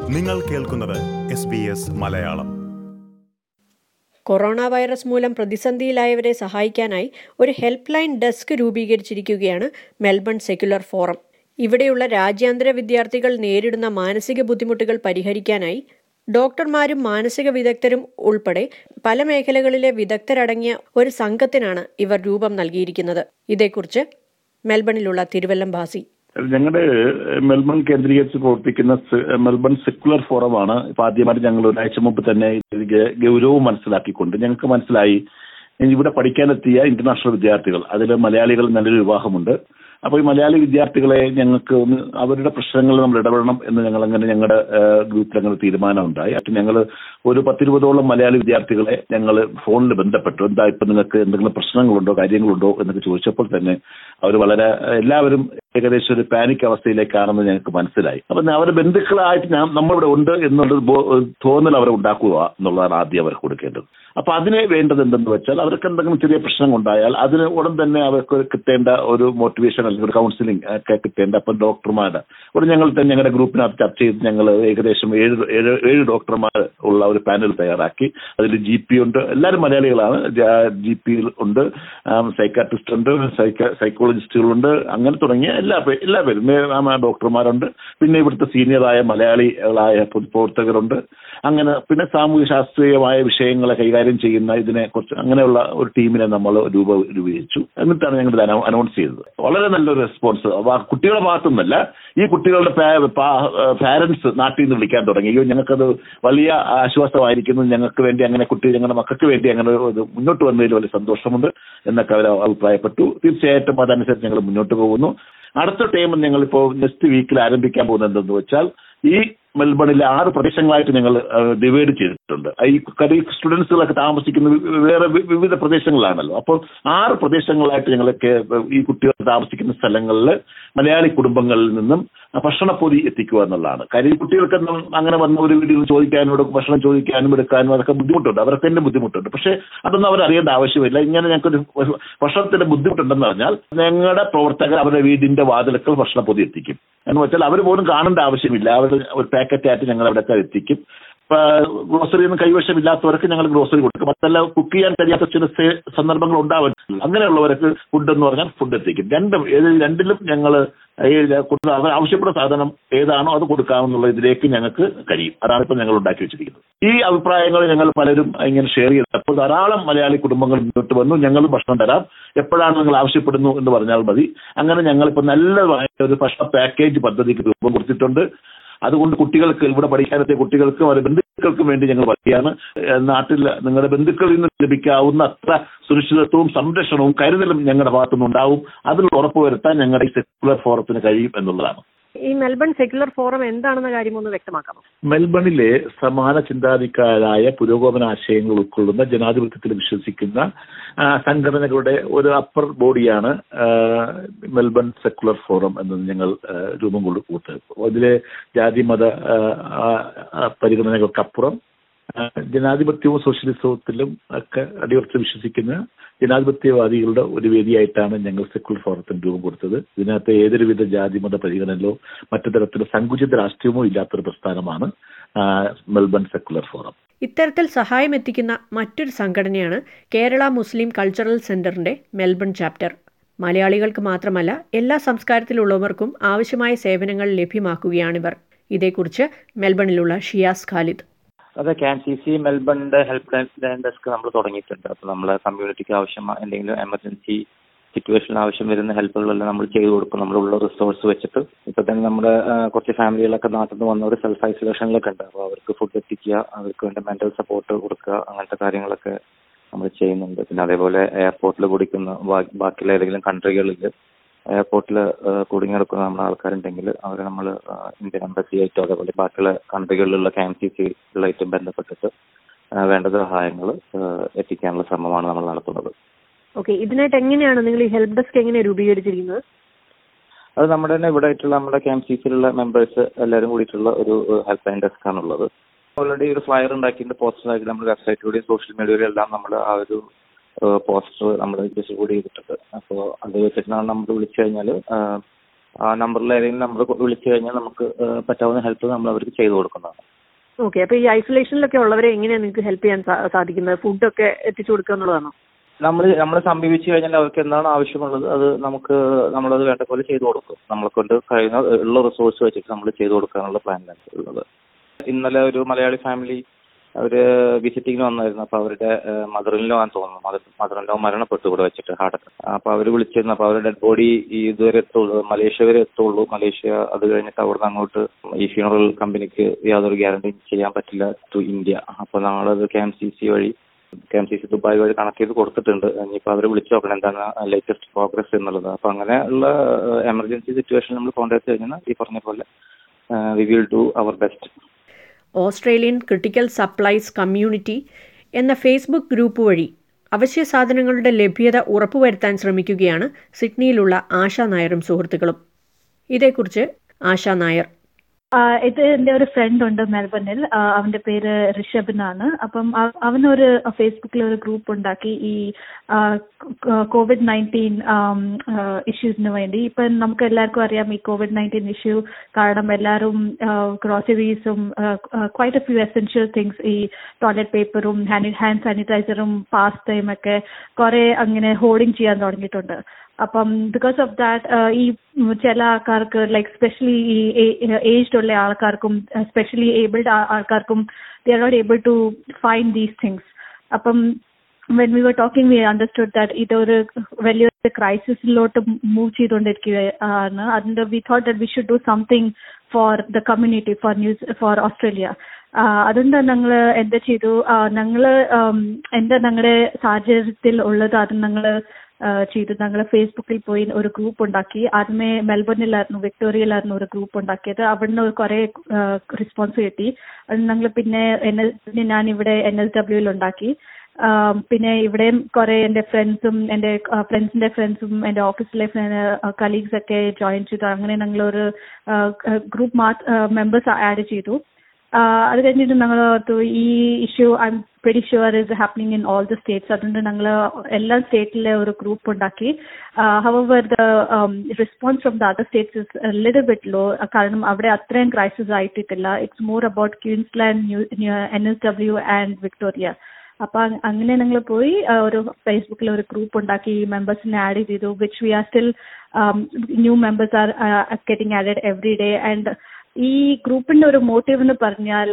നിങ്ങൾ കേൾക്കുന്നത് S B S Malayalam corona virus മൂലം പ്രതിസന്ധിയിലായവരെ സഹായിക്കാനായി ഒരു ഹെൽപ്പ് ലൈൻ ഡെസ്ക് രൂപീകരിച്ചിരിക്കുകയാണ് മെൽബൺ സെക്യുലർ ഫോറം ഇവിടെയുള്ള രാജ്യാന്തര വിദ്യാർത്ഥികൾ നേരിടുന്ന മാനസിക ബുദ്ധിമുട്ടുകൾ പരിഹരിക്കാനായി ഡോക്ടർമാരും മാനസിക വിദഗ്ധരും ഉൾപ്പെടെ പല മേഖലകളിലെ വിദഗ്ധരടങ്ങിയ ഒരു സംഘത്തിനാണ് ഇവർ രൂപം നൽകിയിരിക്കുന്നത് ഇതേക്കുറിച്ച് മെൽബണിലുള്ള തിരുവല്ലം ഭാസി ഞങ്ങളുടെ മെൽബൺ കേന്ദ്രീകരിച്ച് പ്രവർത്തിക്കുന്ന സെ- മെൽബൺ സെക്കുലർ ഫോറമാണ് ഇപ്പൊ ആദ്യമായിട്ട് ഞങ്ങൾ ഒരാഴ്ച മുമ്പ് തന്നെ ഇത് ഗ- ഗൗരവം മനസ്സിലാക്കിക്കൊണ്ട് ഞങ്ങൾക്ക് മനസ്സിലായി ഇവിടെ പഠിക്കാനെത്തിയ ഇന്റർനാഷണൽ വിദ്യാർത്ഥികൾ അതിൽ മലയാളികൾ നല്ലൊരു വിവാഹമുണ്ട് അപ്പോൾ ഈ മലയാളി വിദ്യാർത്ഥികളെ ഞങ്ങൾക്ക് ഒന്ന് അവരുടെ പ്രശ്നങ്ങളിൽ നമ്മൾ ഇടപെടണം എന്ന് ഞങ്ങൾ അങ്ങനെ ഞങ്ങളുടെ ഗ്രൂപ്പിൽ അങ്ങനെ തീരുമാനം ഉണ്ടായി അപ്പോൾ ഞങ്ങൾ ഒരു പത്തിരുപതോളം മലയാളി വിദ്യാർത്ഥികളെ ഞങ്ങൾ ഫോണിൽ ബന്ധപ്പെട്ടു എന്താ ഇപ്പൊ നിങ്ങൾക്ക് എന്തെങ്കിലും പ്രശ്നങ്ങളുണ്ടോ കാര്യങ്ങളുണ്ടോ എന്നൊക്കെ ചോദിച്ചപ്പോൾ തന്നെ അവർ വളരെ എല്ലാവരും ഏകദേശം ഒരു പാനിക് അവസ്ഥയിലേക്കാണെന്ന് ഞങ്ങൾക്ക് മനസ്സിലായി അപ്പൊ അവരുടെ ബന്ധുക്കളായിട്ട് ഞാൻ നമ്മളിവിടെ ഉണ്ട് എന്നുള്ളത് ബോ- തോന്നൽ അവരെ ഉണ്ടാക്കുക എന്നുള്ളതാണ് ആദ്യം അവർക്ക് കൊടുക്കേണ്ടത് അപ്പൊ അതിന് വേണ്ടത് എന്തെന്ന് വെച്ചാൽ അവർക്ക് എന്തെങ്കിലും ചെറിയ പ്രശ്നം ഉണ്ടായാൽ അതിന് ഉടൻ തന്നെ അവർക്ക് കിട്ടേണ്ട ഒരു മോട്ടിവേഷൻ അല്ലെങ്കിൽ ഒരു കൗൺസിലിംഗ് ഒക്കെ കിട്ടേണ്ട അപ്പം ഡോക്ടർമാരുടെ ഒരു ഞങ്ങൾ തന്നെ ഞങ്ങളുടെ ഗ്രൂപ്പിനകത്ത് ചർച്ച ചെയ്ത് ഞങ്ങൾ ഏകദേശം ഏഴ് ഏഴ് ഏഴ് ഡോക്ടർമാർ ഉള്ള ഒരു പാനൽ തയ്യാറാക്കി അതിൽ ജി പി ഉണ്ട് എല്ലാവരും മലയാളികളാണ് ജി പി ഉണ്ട് സൈക്കാട്രിസ്റ്റ് ഉണ്ട് സൈക്ക സൈക്കോളജിസ്റ്റുകളുണ്ട് അങ്ങനെ തുടങ്ങിയ എല്ലാ പേ- എല്ലാ പേരും മേ- ആ, ഡോക്ടർമാരുണ്ട് പിന്നെ ഇവിടുത്തെ സീനിയറായ മലയാളികളായ പൊതുപ്രവർത്തകരുണ്ട് അങ്ങനെ പിന്നെ സാമൂഹ്യ ശാസ്ത്രീയമായ വിഷയങ്ങളെ കൈകാര്യം ചെയ്യുന്ന ഇതിനെ കുറിച്ച് അങ്ങനെയുള്ള ഒരു ടീമിനെ നമ്മൾ രൂപ രൂപീകരിച്ചു എന്നിട്ടാണ് ഞങ്ങൾ ഇത് അനൗ- അനൗൺസ് ചെയ്തത് വളരെ നല്ലൊരു റെസ്പോൺസ് കുട്ടികളുടെ ഭാഗത്തുനിന്നല്ല ഈ കുട്ടികളുടെ പാരന്റ്സ് നാട്ടിൽ നിന്ന് വിളിക്കാൻ തുടങ്ങി അയ്യോ ഞങ്ങൾക്കത് വലിയ ആശ്വാസമായിരിക്കുന്നു ഞങ്ങൾക്ക് വേണ്ടി അങ്ങനെ കുട്ടി ഞങ്ങളുടെ മക്കൾക്ക് വേണ്ടി അങ്ങനെ ഒരു ഇത് മുന്നോട്ട് വന്നതിൽ വലിയ സന്തോഷമുണ്ട് എന്നൊക്കെ അവർ അഭിപ്രായപ്പെട്ടു തീർച്ചയായിട്ടും അതനുസരിച്ച് ഞങ്ങൾ മുന്നോട്ട് പോകുന്നു അടുത്ത ടൈം ഞങ്ങളിപ്പോൾ നെക്സ്റ്റ് വീക്കിൽ ആരംഭിക്കാൻ പോകുന്നത് എന്തെന്ന് വെച്ചാൽ ഈ മെൽബണിലെ ആറ് പ്രദേശങ്ങളായിട്ട് ഞങ്ങൾ ഡിവൈഡ് ചെയ്തിട്ടുണ്ട് ഈ കരി സ്റ്റുഡൻസുകളൊക്കെ താമസിക്കുന്ന വി- വേറെ വി- വിവിധ പ്രദേശങ്ങളിലാണല്ലോ അപ്പോൾ ആറ് പ്രദേശങ്ങളായിട്ട് ഞങ്ങളൊക്കെ ഈ കുട്ടികൾ താമസിക്കുന്ന സ്ഥലങ്ങളിൽ മലയാളി കുടുംബങ്ങളിൽ നിന്നും ഭക്ഷണപ്പൊതി എത്തിക്കുക എന്നുള്ളതാണ് കാര്യം ഈ കുട്ടികൾക്കൊന്നും അങ്ങനെ വന്ന ഒരു വീട്ടിൽ ചോദിക്കാനും ഇവിടെ ഭക്ഷണം ചോദിക്കാനും എടുക്കാനും അതൊക്കെ ബുദ്ധിമുട്ടുണ്ട് അവർക്ക് തന്നെ ബുദ്ധിമുട്ടുണ്ട് പക്ഷേ അതൊന്നും അവർ അറിയേണ്ട ആവശ്യമില്ല ഇങ്ങനെ ഞങ്ങൾക്കൊരു ഭക്ഷണത്തിന്റെ ബുദ്ധിമുട്ടുണ്ടെന്ന് പറഞ്ഞാൽ ഞങ്ങളുടെ പ്രവർത്തകർ അവരുടെ വീടിന്റെ വാതിലക്കൾ ഭക്ഷണപ്പൊതി എത്തിക്കും എന്ന് വെച്ചാൽ അവർ പോലും കാണേണ്ട ആവശ്യമില്ല അവർ ഒരു പാക്കറ്റ് ആയിട്ട് ഞങ്ങൾ അവിടെ എത്തിക്കും ഗ്രോസറി ഒന്നും കൈവശമില്ലാത്തവർക്ക് ഞങ്ങൾ ഗ്രോസറി കൊടുക്കും അതല്ല കുക്ക് ചെയ്യാൻ കഴിയാത്ത ചില സേ- സന്ദർഭങ്ങൾ ഉണ്ടാവും അങ്ങനെയുള്ളവർക്ക് ഫുഡ് എന്ന് പറഞ്ഞാൽ ഫുഡ് എത്തിക്കും രണ്ടും ഏത് രണ്ടിലും ഞങ്ങൾ അവർ ആവശ്യപ്പെടുന്ന സാധനം ഏതാണോ അത് കൊടുക്കാമെന്നുള്ള ഇതിലേക്ക് ഞങ്ങൾക്ക് കഴിയും അതാണ് ഇപ്പം ഞങ്ങൾ ഉണ്ടാക്കി വെച്ചിരിക്കുന്നത് ഈ അഭിപ്രായങ്ങൾ ഞങ്ങൾ പലരും ഇങ്ങനെ ഷെയർ ചെയ്തപ്പോൾ ധാരാളം മലയാളി കുടുംബങ്ങൾ മുന്നോട്ട് വന്നു ഞങ്ങൾ ഭക്ഷണം തരാം എപ്പോഴാണ് നിങ്ങൾ ആവശ്യപ്പെടുന്നു എന്ന് പറഞ്ഞാൽ മതി അങ്ങനെ ഞങ്ങളിപ്പോൾ നല്ലതായ ഒരു ഭക്ഷണ പാക്കേജ് പദ്ധതിക്ക് രൂപം കൊടുത്തിട്ടുണ്ട് അതുകൊണ്ട് കുട്ടികൾക്ക് ഇവിടെ പഠിക്കാനെത്തിയ കുട്ടികൾക്കും അവരുടെ ബന്ധുക്കൾക്കും വേണ്ടി ഞങ്ങൾ പറയുകയാണ് ഏഹ് നാട്ടിൽ നിങ്ങളുടെ ബന്ധുക്കളിൽ നിന്ന് ലഭിക്കാവുന്ന അത്ര സുരക്ഷിതത്വവും സംരക്ഷണവും കരുതലും ഞങ്ങളുടെ ഭാഗത്തുനിന്ന് ഉണ്ടാവും അതിൽ ഉറപ്പുവരുത്താൻ ഞങ്ങളുടെ ഈ സെക്യുലർ ഫോറത്തിന് കഴിയും എന്നുള്ളതാണ് ഈ മെൽബൺ സെക്യുലർ ഫോറം എന്താണെന്ന കാര്യം ഒന്ന് വ്യക്തമാക്കാമോ മെൽബണിലെ സമാന ചിന്താധിക്കാരായ പുരോഗമന ആശയങ്ങൾ ഉൾക്കൊള്ളുന്ന ജനാധിപത്യത്തിൽ വിശ്വസിക്കുന്ന ആ, സംഘടനകളുടെ ഒരു അപ്പർ ബോഡിയാണ് ആ, മെൽബൺ സെക്കുലർ ഫോറം എന്നത് ഞങ്ങൾ ആ, രൂപം കൊണ്ടു കൊടുത്തത് അതിലെ ജാതി മത ആ, ആ, ആ, പരിഗണനകൾക്കപ്പുറം ആ, ജനാധിപത്യവും സോഷ്യലിസത്തിലും ഒക്കെ അടിയുറച്ച് വിശ്വസിക്കുന്ന ജനാധിപത്യവാദികളുടെ ഒരു വേദിയായിട്ടാണ് ഞങ്ങൾ സെക്കുലർ ഫോറത്തിന് രൂപം കൊടുത്തത് ഇതിനകത്ത് ഏതൊരുവിധ ജാതിമത പരിഗണനയോ മറ്റു തരത്തിലുള്ള സങ്കുചിത രാഷ്ട്രീയമോ ഇല്ലാത്തൊരു പ്രസ്ഥാനമാണ് ആ, മെൽബൺ സെക്കുലർ ഫോറം ഇത്തരത്തിൽ സഹായം എത്തിക്കുന്ന മറ്റൊരു സംഘടനയാണ് കേരള മുസ്ലിം കൾച്ചറൽ സെന്ററിന്റെ മെൽബൺ ചാപ്റ്റർ മലയാളികൾക്ക് മാത്രമല്ല എല്ലാ സംസ്കാരത്തിലുള്ളവർക്കും ആവശ്യമായ സേവനങ്ങൾ ലഭ്യമാക്കുകയാണിവർ ഇതേക്കുറിച്ച് മെൽബണിലുള്ള ഷിയാസ് ഖാലിദ് അതെ ക്യാൻ സി സി മെൽബണിന്റെ ഹെൽപ്പ് ലൈൻ ഡെസ്ക് നമ്മൾ തുടങ്ങിയിട്ടുണ്ട് അപ്പോൾ നമ്മളെ കമ്മ്യൂണിറ്റിക്ക് ആവശ്യമായ എന്തെങ്കിലും എമർജൻസി സിറ്റുവേഷനിൽ ആവശ്യം വരുന്ന ഹെൽപ്പുകളെല്ലാം നമ്മൾ ചെയ്തു കൊടുക്കും നമ്മളുള്ള റിസോഴ്സ് വെച്ചിട്ട് ഇപ്പൊ തന്നെ നമ്മുടെ ആ, കുറച്ച് ഫാമിലികളൊക്കെ നാട്ടിൽ നിന്ന് വന്നവർ സെൽഫ് ഐസൊലേഷനിലൊക്കെ ഉണ്ട് അപ്പോൾ അവർക്ക് ഫുഡ് എത്തിക്കുക അവർക്ക് വേണ്ട മെന്റൽ സപ്പോർട്ട് കൊടുക്കുക അങ്ങനത്തെ കാര്യങ്ങളൊക്കെ നമ്മൾ ചെയ്യുന്നുണ്ട് പിന്നെ അതേപോലെ എയർപോർട്ടിൽ കുടിക്കുന്ന ബാ- ബാക്കിയുള്ള ഏതെങ്കിലും കൺട്രികളിൽ എയർപോർട്ടിൽ കുടുങ്ങിയെടുക്കുന്ന നമ്മുടെ ആൾക്കാരുണ്ടെങ്കിൽ അവരെ നമ്മൾ ഇന്ത്യൻ എംബസി ആയിട്ടോ അതേപോലെ ബാക്കിയുള്ള കൺട്രികളിലുള്ള ക്യാൻ സി സികളായിട്ടും ബന്ധപ്പെട്ടിട്ട് ആ, വേണ്ട സഹായങ്ങൾ എത്തിക്കാനുള്ള ശ്രമമാണ് നമ്മൾ നടത്തുന്നത് ഓക്കെ ഇതിനായിട്ട് എങ്ങനെയാണ് നിങ്ങൾ ഈ ഹെൽപ്പ് ഡെസ്ക് എങ്ങനെ രൂപീകരിച്ചിരിക്കുന്നത് അത് നമ്മുടെ തന്നെ ഇവിടെ ആയിട്ടുള്ള നമ്മുടെ ക്യാമ്പ് സീസിലുള്ള മെമ്പേഴ്സ് എല്ലാവരും കൂടിയിട്ടുള്ള ഒരു ഹെൽപ്പ് ലൈൻ ഡെസ്ക് ആണുള്ളത് ഓൾറെഡി ഒരു ഫ്ലയർ ഉണ്ടാക്കിയിട്ട് പോസ്റ്റർ ആക്കി നമ്മുടെ വെബ്സൈറ്റിലൂടെയും സോഷ്യൽ മീഡിയയിലും എല്ലാം നമ്മൾ ആ ഒരു പോസ്റ്റർ നമ്മൾ ഡിസ്ട്രിബ്യൂട്ട് ചെയ്തിട്ടുണ്ട് അപ്പോൾ അത് വെച്ചിട്ടാണ് നമ്മൾ വിളിച്ചു കഴിഞ്ഞാൽ ആ നമ്പറിൽ ഏതെങ്കിലും നമ്പർ വിളിച്ചു കഴിഞ്ഞാൽ നമുക്ക് ആ, പറ്റാവുന്ന ഹെൽപ്പ് നമ്മൾ അവർക്ക് ചെയ്തു കൊടുക്കുന്നതാണ് ഓക്കെ അപ്പൊ ഈ ഐസൊലേഷനിലൊക്കെ ഉള്ളവരെ എങ്ങനെയാണ് നിങ്ങൾക്ക് ഹെൽപ്പ് ചെയ്യാൻ സാ- സാധിക്കുന്നത് ഫുഡൊക്കെ എത്തിച്ചു കൊടുക്കുക എന്നുള്ളതാണോ നമ്മൾ നമ്മളെ സമീപിച്ചു കഴിഞ്ഞാൽ അവർക്ക് എന്താണ് ആവശ്യമുള്ളത് അത് നമുക്ക് നമ്മളത് വേണ്ട പോലെ ചെയ്തു കൊടുക്കും നമ്മളെ കൊണ്ട് കഴിയുന്ന ഉള്ള റിസോഴ്സ് വെച്ചിട്ട് നമ്മൾ ചെയ്തു കൊടുക്കാനുള്ള പ്ലാനിലാണ് ഉള്ളത് ഇന്നലെ ഒരു മലയാളി ഫാമിലി അവര് വിസിറ്റിങ്ങിന് വന്നായിരുന്നു അപ്പൊ അവരുടെ മദറിലോ ആണെന്ന് തോന്നുന്നു മദർ മദറിലോ മരണപ്പെട്ടു ഇവിടെ വെച്ചിട്ട് ഹാർട്ട് അറ്റാക്ക് അപ്പൊ അവര് വിളിച്ചിരുന്നു അപ്പൊ അവരുടെ ഡെഡ് ബോഡി ഇതുവരെ എത്തുള്ളൂ മലേഷ്യ വരെ എത്തുള്ളൂ മലേഷ്യ അത് കഴിഞ്ഞിട്ട് അവിടുന്ന് അങ്ങോട്ട് ഈ ഫ്യൂണറൽ കമ്പനിക്ക് യാതൊരു ഗ്യാരണ്ടിയും ചെയ്യാൻ പറ്റില്ല ടു ഇന്ത്യ അപ്പൊ നമ്മളത് കെ എം സി സി വഴി K M C C Dubai വഴി കണക്ട് ചെയ്ത് കൊടുത്തിട്ടുണ്ട് ഇനിയിപ്പോൾ അവരെ വിളിച്ചു നോക്കണം എന്താണ് ലേറ്റസ്റ്റ് പ്രോഗ്രസ് എന്നുള്ളത് അപ്പൊ അങ്ങനെയുള്ള എമർജൻസി സിറ്റുവേഷൻ നമ്മൾ കോൺടാക്ട് കഴിഞ്ഞാൽ ഈ പറഞ്ഞ പോലെ we will do our best Australian critical supplies community എന്ന ഫേസ്ബുക്ക് ഗ്രൂപ്പ് വഴി അവശ്യ സാധനങ്ങളുടെ ലഭ്യത ഉറപ്പുവരുത്താൻ ശ്രമിക്കുകയാണ് സിഡ്നിയിലുള്ള ആശാ നായരും സുഹൃത്തുക്കളും ഇതേക്കുറിച്ച് ആശാ നായർ ആ, ഇത് എന്റെ ഒരു ഫ്രണ്ട് ഉണ്ട് മെൽബണിൽ ആ, അവന്റെ പേര് ഋഷഭ് എന്നാണ് അപ്പം അവ- അവനൊരു ഫേസ്ബുക്കിൽ ഒരു ഗ്രൂപ്പ് ഉണ്ടാക്കി ഈ കോവിഡ് നയൻറ്റീൻ ഇഷ്യൂസിന് വേണ്ടി ഇപ്പം നമുക്ക് എല്ലാവർക്കും അറിയാം ഈ കോവിഡ് നയൻറ്റീൻ ഇഷ്യൂ കാരണം എല്ലാവരും ഗ്രോസറീസും quite a few essential things ഈ ടോയ്ലറ്റ് പേപ്പറും ഹാൻഡ് ഹാൻഡ് സാനിറ്റൈസറും പാസ്തയും ഒക്കെ കുറെ അങ്ങനെ ഹോർഡിങ് ചെയ്യാൻ തുടങ്ങിയിട്ടുണ്ട് അപ്പം ബിക്കോസ് ഓഫ് ദാറ്റ് ഈ ചില ആൾക്കാർക്ക് ലൈക്ക് സ്പെഷ്യലി ഈ ഏജ്ഡ് ഉള്ള ആൾക്കാർക്കും സ്പെഷ്യലി ഏബിൾഡ് ആൾക്കാർക്കും they are not able to find these things അപ്പം when we were talking we understood that ഇതൊരു വലിയൊരു ക്രൈസിസിലോട്ട് മൂവ് ചെയ്തുകൊണ്ടിരിക്കുകയാണ് അതിൻ്റെ we thought that we should do something for the community for news for Australia അതുകൊണ്ട് ഞങ്ങൾ എന്താ ചെയ്തു ഞങ്ങൾ എന്താ ഞങ്ങളുടെ സാഹചര്യത്തിൽ ഉള്ളത് അത് ഞങ്ങൾ ചെയ്തു ഞങ്ങൾ ഫേസ്ബുക്കിൽ പോയി ഒരു ഗ്രൂപ്പ് ഉണ്ടാക്കി ആദ്യമേ മെൽബണിലായിരുന്നു വിക്ടോറിയയിലായിരുന്നു ഒരു ഗ്രൂപ്പ് ഉണ്ടാക്കിയത് അവിടുന്ന് കുറെ റെസ്പോൺസ് കിട്ടി അത് ഞങ്ങൾ പിന്നെ എൻ എൽ പിന്നെ ഞാൻ ഇവിടെ എൻ എസ് ഡബ്ല്യൂയിൽ ഉണ്ടാക്കി പിന്നെ ഇവിടെയും കുറെ എൻ്റെ ഫ്രണ്ട്സും എൻ്റെ ഫ്രണ്ട്സിന്റെ ഫ്രണ്ട്സും എൻ്റെ ഓഫീസിലെ കലീഗ്സ് ഒക്കെ ജോയിൻ ചെയ്തു അങ്ങനെ ഞങ്ങളൊരു ഗ്രൂപ്പ് മാ മെമ്പേഴ്സ് ആഡ് ചെയ്തു അത് കഴിഞ്ഞിട്ട് ഞങ്ങൾ ഓർത്തു ഈ issue I am very sure is happening in all the states അതുകൊണ്ട് ഞങ്ങൾ എല്ലാ സ്റ്റേറ്റിലെ ഒരു ഗ്രൂപ്പ് ഉണ്ടാക്കി however the response from the other states is little bit low കാരണം അവിടെ അത്രയും ക്രൈസിസ് ആയിട്ടില്ല it's more about Queensland new N S W and Victoria അപ്പൊ അങ്ങനെ ഞങ്ങൾ പോയി ഒരു ഫേസ്ബുക്കിൽ ഒരു ഗ്രൂപ്പ് ഉണ്ടാക്കി മെമ്പേഴ്സിനെ ആഡ് ചെയ്തു which we are still new members are getting added every day and ഈ ഗ്രൂപ്പിന്റെ ഒരു മോട്ടീവ് എന്ന് പറഞ്ഞാൽ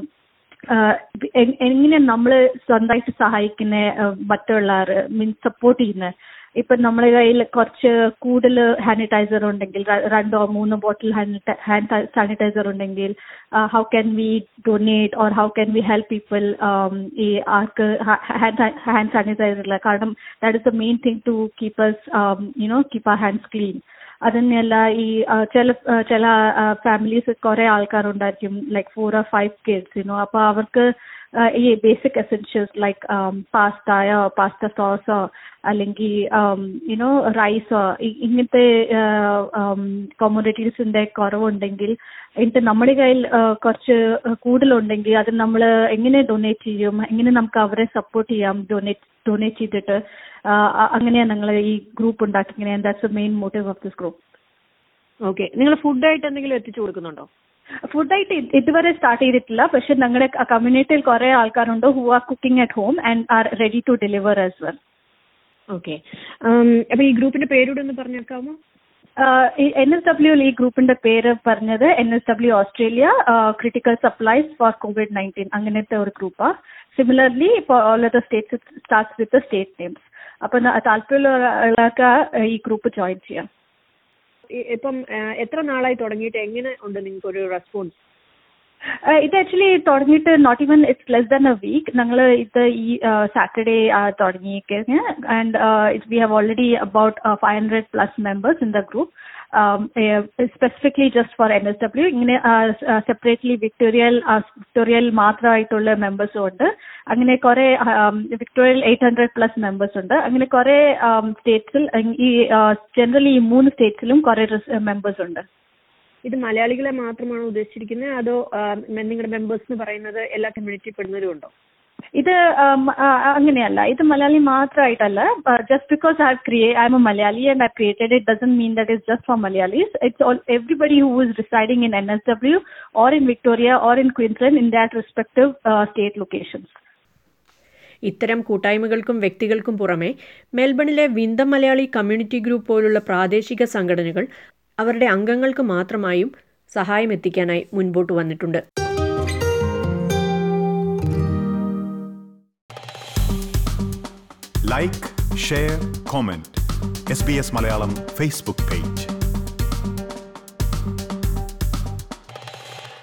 എങ്ങനെ നമ്മൾ സ്വന്തമായിട്ട് സഹായിക്കുന്ന മറ്റുള്ളവർ മീൻസ് സപ്പോർട്ട് ചെയ്യുന്ന ഇപ്പൊ നമ്മുടെ കയ്യിൽ കുറച്ച് കൂടുതൽ സാനിറ്റൈസർ ഉണ്ടെങ്കിൽ രണ്ടോ മൂന്നോ ബോട്ടിൽ ഹാൻഡ് സാനിറ്റൈസർ ഉണ്ടെങ്കിൽ how can we donate or how can we help people ഈ ആർക്ക് ഹാൻഡ് സാനിറ്റൈസർ ഇല്ല കാരണം that is the main thing to keep yes you know keep ആ ഹാൻഡ്സ് ക്ലീൻ അതന്നെയല്ല ഈ ചില ചില ഫാമിലീസ് കുറെ ആൾക്കാരുണ്ടായിരിക്കും like four or five kids you know അപ്പൊ അവർക്ക് ഈ ബേസിക് എസെൻഷ്യൽസ് ലൈക്ക് പാസ്തയോ പാസ്ത സോസോ അല്ലെങ്കിൽ യുനോ റൈസോ ഇങ്ങനത്തെ കോമോഡിറ്റീസിന്റെ കുറവുണ്ടെങ്കിൽ എന്നിട്ട് നമ്മുടെ കയ്യിൽ കുറച്ച് കൂടുതലുണ്ടെങ്കിൽ അത് നമ്മൾ എങ്ങനെ ഡൊനേറ്റ് ചെയ്യും എങ്ങനെ നമുക്ക് അവരെ സപ്പോർട്ട് ചെയ്യാം ഡൊനേറ്റ് ഡൊനേറ്റ് ചെയ്തിട്ട് അങ്ങനെയാണ് ഞങ്ങൾ ഈ ഗ്രൂപ്പ് ഉണ്ടാക്കിങ്ങനെ that's the main motive of this group okay നിങ്ങൾ ഫുഡായിട്ട് എന്തെങ്കിലും എത്തിച്ചു കൊടുക്കുന്നുണ്ടോ ഫുഡായിട്ട് ഇതുവരെ സ്റ്റാർട്ട് ചെയ്തിട്ടില്ല പക്ഷെ ഞങ്ങളുടെ കമ്മ്യൂണിറ്റിയിൽ കുറെ ആൾക്കാരുണ്ട് who are cooking at home and are ready to deliver as well okay അപ്പൊ ഈ ഗ്രൂപ്പിന്റെ പേരൂടെ ഒന്ന് പറഞ്ഞേക്കാമോ എൻ എസ് ഡബ്ല്യു ഈ ഗ്രൂപ്പിന്റെ പേര് പറഞ്ഞത് N S W Australia critical supplies for Covid nineteen അങ്ങനത്തെ ഒരു ഗ്രൂപ്പാ സിമിലർലി ഇപ്പോൾ all the states starts with state names അപ്പൊ താല്പര്യമുള്ളവർക്ക് ഈ ഗ്രൂപ്പ് ജോയിൻ ചെയ്യാം ഇപ്പം എത്ര നാളായി തുടങ്ങിയിട്ട് എങ്ങനെ ഉണ്ട് നിങ്ങൾക്ക് ഒരു റെസ്പോൺസ് ഇത് ആക്ച്വലി തുടങ്ങിയിട്ട് not even it's less than a week ഞങ്ങൾ ഇത് ഈ സാറ്റർഡേ തുടങ്ങിയിരിക്കുന്നത് and we have already about five hundred plus members in the group specifically just for N S W ഇങ്ങനെ സെപ്പറേറ്റ്ലി വിക്ടോറിയൽ വിക്ടോറിയൽ മാത്രമായിട്ടുള്ള മെമ്പേഴ്സും ഉണ്ട് അങ്ങനെ കുറെ വിക്ടോറിയൽ എയ്റ്റ് ഹൺഡ്രഡ് പ്ലസ് മെമ്പേഴ്സ് ഉണ്ട് അങ്ങനെ കുറെ സ്റ്റേറ്റ്സിൽ ഈ ജനറലി ഈ മൂന്ന് സ്റ്റേറ്റ്സിലും കുറെ മെമ്പേഴ്സ് ഉണ്ട് ഇത് മലയാളികളെ മാത്രമാണോ ഉദ്ദേശിച്ചിരിക്കുന്നത് അതോ നിങ്ങളുടെ മെമ്പേഴ്സ് എന്ന് പറയുന്നത് എല്ലാ കമ്മ്യൂണിറ്റി പെടുന്നവരും ഉണ്ടോ ഇത് um, ആ, അങ്ങനെയല്ല ഇത് മലയാളി മാത്രമായിട്ടല്ല just because I create I am a Malayali and I created it doesn't mean that is just for Malayalis it's all everybody who is residing in N S W or in Victoria or in Queensland in that respective state locations ഇത്തരം കൂട്ടായ്മകൾക്കും വ്യക്തികൾക്കും പുറമെ മെൽബണിലെ Wyndham Malayali community group പോലുള്ള പ്രാദേശിക സംഘടനകൾ അവരുടെ അംഗങ്ങൾക്ക് മാത്രമായും സഹായം എത്തിക്കാനായി മുൻപോട്ട് വന്നിട്ടുണ്ട് like share comment S B S Malayalam Facebook page